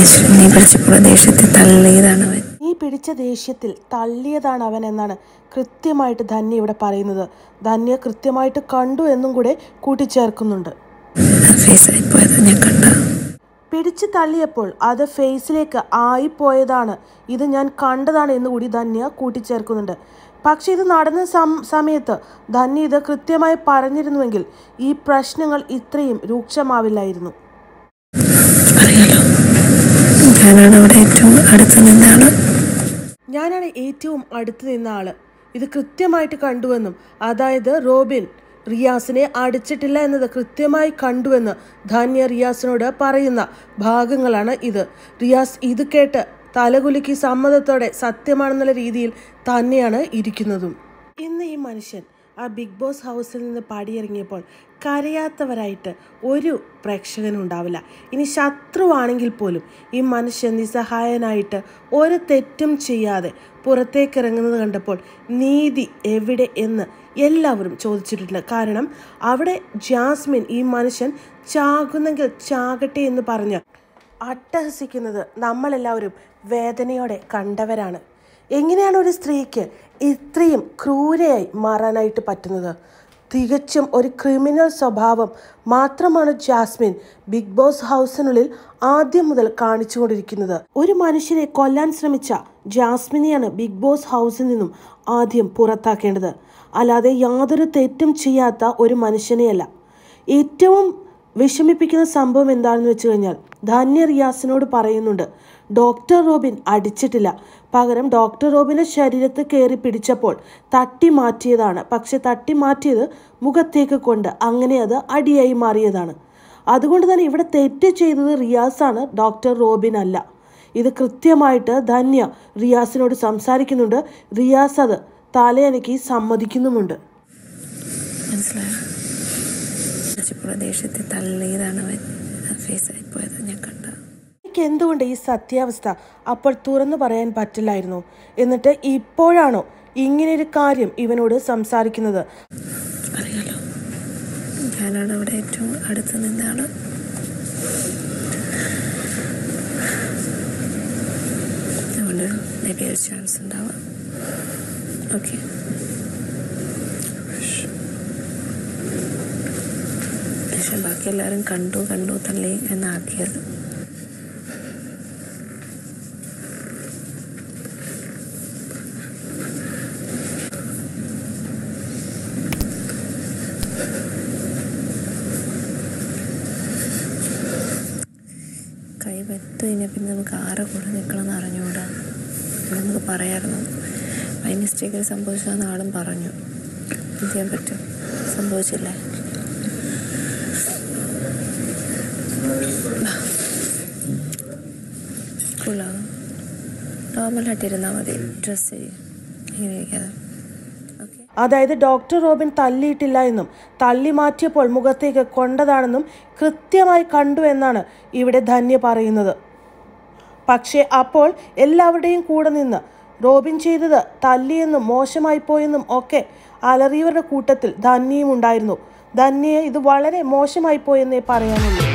നീ പിടിച്ച പ്രദേശത്തിൽ തള്ളിയതാണ് അവൻ നീ പിടിച്ച ദേഷ്യത്തിൽ തള്ളിയതാണ് അവൻ എന്നാണ് കൃത്യമായിട്ട് ധന്യ ഇവിടെ പറയുന്നത് ധന്യ കൃത്യമായിട്ട് കണ്ടു എന്നും കൂടെ കൂട്ടിച്ചേർക്കുന്നുണ്ട് ഫേസായി പോയത് ഞാൻ കണ്ട പിടിച്ച് തള്ളിയപ്പോൾ അത് ഫേസിലേക്ക് ആയിപ്പോയതാണ് ഇത് ഞാൻ കണ്ടതാണ് എന്ന് കൂടി ധന്യ കൂട്ടിച്ചേർക്കുന്നുണ്ട് പക്ഷെ ഇത് നടന്ന സം സമയത്ത് ധന്യ ഇത് കൃത്യമായി പറഞ്ഞിരുന്നുവെങ്കിൽ ഈ പ്രശ്നങ്ങൾ ഇത്രയും രൂക്ഷമാവില്ലായിരുന്നു അറിയാലോ ഞാനാണ് അവിടെ ഏറ്റവും അടുത്ത് നിന്ന ആള് ഞാനാണ് ഏറ്റവും അടുത്ത് നിന്ന ആള് ഇത് കൃത്യമായിട്ട് കണ്ടുവെന്നും അതായത് റോബിൻ റിയാസിനെ അടിച്ചിട്ടില്ല എന്നത് കൃത്യമായി കണ്ടുവെന്ന് ധാന്യ റിയാസിനോട് പറയുന്ന ഭാഗങ്ങളാണ് ഇത് റിയാസ് ഇത് കേട്ട് തലകുലുക്കി സമ്മതത്തോടെ സത്യമാണെന്നുള്ള രീതിയിൽ തന്നെയാണ് ഇരിക്കുന്നതും ഇന്ന് ഈ മനുഷ്യൻ ആ ബിഗ് ബോസ് ഹൗസിൽ നിന്ന് പാടിയിറങ്ങിയപ്പോൾ കരയാത്തവരായിട്ട് ഒരു പ്രേക്ഷകനും ഉണ്ടാവില്ല ഇനി ശത്രുവാണെങ്കിൽ പോലും ഈ മനുഷ്യൻ നിസ്സഹായനായിട്ട് ഒരു തെറ്റും ചെയ്യാതെ പുറത്തേക്ക് ഇറങ്ങുന്നത് കണ്ടപ്പോൾ നീതി എവിടെ എന്ന് എല്ലാവരും ചോദിച്ചിട്ടുണ്ട് കാരണം അവിടെ ജാസ്മിൻ ഈ മനുഷ്യൻ ചാകുന്നെങ്കിൽ ചാകട്ടെ എന്ന് പറഞ്ഞ് അട്ടഹസിക്കുന്നത് നമ്മളെല്ലാവരും വേദനയോടെ കണ്ടവരാണ് എങ്ങനെയാണ് ഒരു സ്ത്രീക്ക് ഇത്രയും ക്രൂരയായി മാറാനായിട്ട് പറ്റുന്നത് തികച്ചും ഒരു ക്രിമിനൽ സ്വഭാവം മാത്രമാണ് ജാസ്മിൻ ബിഗ് ബോസ് ഹൗസിനുള്ളിൽ ആദ്യം മുതൽ കാണിച്ചുകൊണ്ടിരിക്കുന്നത് ഒരു മനുഷ്യനെ കൊല്ലാൻ ശ്രമിച്ച ജാസ്മിനെയാണ് ബിഗ് ബോസ് ഹൗസിൽ നിന്നും ആദ്യം പുറത്താക്കേണ്ടത് അല്ലാതെ യാതൊരു തെറ്റും ചെയ്യാത്ത ഒരു മനുഷ്യനെയല്ല ഏറ്റവും വിഷമിപ്പിക്കുന്ന സംഭവം എന്താണെന്ന് വെച്ച് കഴിഞ്ഞാൽ ധാന്യ റിയാസിനോട് പറയുന്നുണ്ട് ഡോക്ടർ റോബിൻ അടിച്ചിട്ടില്ല പകരം ഡോക്ടർ റോബിൻ്റെ ശരീരത്ത് കയറി പിടിച്ചപ്പോൾ തട്ടി മാറ്റിയതാണ് പക്ഷെ തട്ടി മാറ്റിയത് മുഖത്തേക്ക് കൊണ്ട് അങ്ങനെ അത് അടിയായി മാറിയതാണ് അതുകൊണ്ട് തന്നെ ഇവിടെ തെറ്റ് ചെയ്തത് റിയാസാണ് ഡോക്ടർ റോബിൻ അല്ല ഇത് കൃത്യമായിട്ട് ധന്യ റിയാസിനോട് സംസാരിക്കുന്നുണ്ട് റിയാസ് അത് തലയനക്കി സമ്മതിക്കുന്നുമുണ്ട് മനസ്സിലായോ പിടിച്ച പ്രദേശത്തിൽ തള്ളിയതാണ് അവൻ ഫേസായി പോയത് ഞാൻ കണ്ട എനിക്ക് എന്തുകൊണ്ട് ഈ സത്യാവസ്ഥ അപ്പോൾ തുറന്നു പറയാൻ പറ്റില്ലായിരുന്നു എന്നിട്ട് ഇപ്പോഴാണോ ഇങ്ങനെയൊരു കാര്യം ഇവനോട് സംസാരിക്കുന്നത് അറിയാലോ ഞാനാണ് അവിടെ ഏറ്റവും അടുത്ത് നിന്ന ആള് അതുകൊണ്ട് മേ ബി ഒരു ചാൻസ് ഉണ്ടാവാം ഓക്കെ പക്ഷെ ബാക്കി എല്ലാവരും കണ്ടു കണ്ടു തള്ളി എന്നാക്കിയത് കൈ വെത്ത് കഴിഞ്ഞാൽ പിന്നെ നമുക്ക് ആരെ കൂടെ നിൽക്കണമെന്ന് അറിഞ്ഞുകൂടാ നമുക്ക് പറയാമായിരുന്നു ബൈ മിസ്റ്റേക്കിൽ സംഭവിച്ചതെന്ന് ആളും പറഞ്ഞു എന്ത് ചെയ്യാൻ പറ്റും സംഭവിച്ചില്ലേ കൂളാവും നോർമലായിട്ട് ഇരുന്നാൽ മതി ഡ്രസ്സ് ചെയ്യും ഇങ്ങനെ ഇരിക്കാതെ ഓക്കെ അതായത് ഡോക്ടർ റോബിൻ തല്ലിയിട്ടില്ല എന്നും തള്ളി മാറ്റിയപ്പോൾ മുഖത്തേക്ക് കൊണ്ടതാണെന്നും കൃത്യമായി കണ്ടു എന്നാണ് ഇവിടെ ധന്യ പറയുന്നത് പക്ഷേ അപ്പോൾ എല്ലാവരുടെയും കൂടെ നിന്ന് റോബിൻ ചെയ്തത് തല്ലിയെന്നും മോശമായി പോയെന്നും ഒക്കെ അലറിയവരുടെ കൂട്ടത്തിൽ ധന്യയും ഉണ്ടായിരുന്നു ധന്യയെ ഇത് വളരെ മോശമായി പോയെന്നേ പറയാനുള്ളൂ